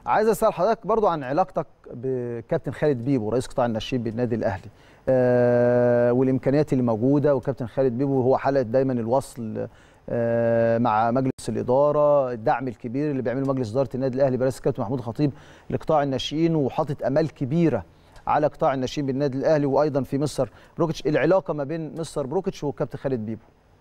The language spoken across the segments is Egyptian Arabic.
عايز اسال حضرتك برضو عن علاقتك بكابتن خالد بيبو رئيس قطاع الناشئين بالنادي الاهلي آه والامكانيات اللي موجوده وكابتن خالد بيبو هو حلقه دايما الوصل آه مع مجلس الاداره الدعم الكبير اللي بيعمله مجلس اداره النادي الاهلي برئاسه الكابتن محمود الخطيب لقطاع الناشئين وحاطط امال كبيره على قطاع الناشئين بالنادي الاهلي وايضا في مستر بروكيتش العلاقه ما بين مستر بروكيتش وكابتن خالد بيبو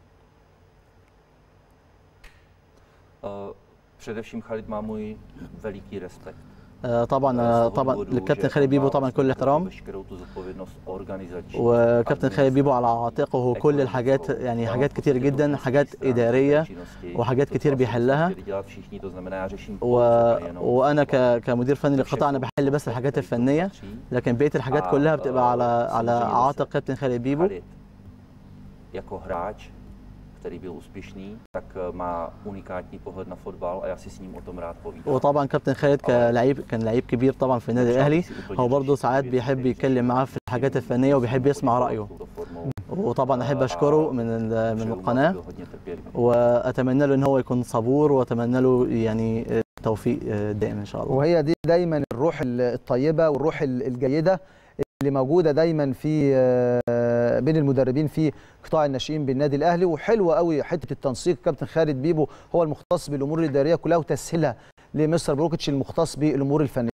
Uh, především Khalid má můj veliký respekt. آه، طبعا آه، طبعا للكابتن خالد بيبو طبعا كل احترام veškerou tu zodpovědnost organizační. وكابتن خالد بيبو على عاتقه كل الحاجات يعني حاجات كتير جدا حاجات إدارية وحاجات كتير بيحلها všichni, to znamená, já řeším و... وانا ك... كمدير فني للقطاع انا بحل بس الحاجات الفنيه لكن بقيه الحاجات كلها بتبقى على على عاتق كابتن خالد بيبو Khalid jako hráč, který byl úspěšný, tak eh, má unikátní pohled na fotbal a já si s ním o tom rád povídám. وطبعا كابتن خالد كلاعب كان لعيب كبير طبعا في النادي الاهلي هو برضه ساعات بيحب يتكلم معاه في الحاجات الفنيه وبيحب يسمع رايه وطبعا احب اشكره من ال- من القناه واتمنى له ان هو يكون صبور واتمنى له يعني التوفيق دائما ان شاء الله وهي دي دايما الروح الطيبه والروح الجيده اللي موجوده دايما في آه، بين المدربين في قطاع الناشئين بالنادي الاهلي وحلوه قوي حته التنسيق كابتن خالد بيبو هو المختص بالامور الاداريه كلها وتسهيلها لمستر بروكيتش المختص بالامور الفنيه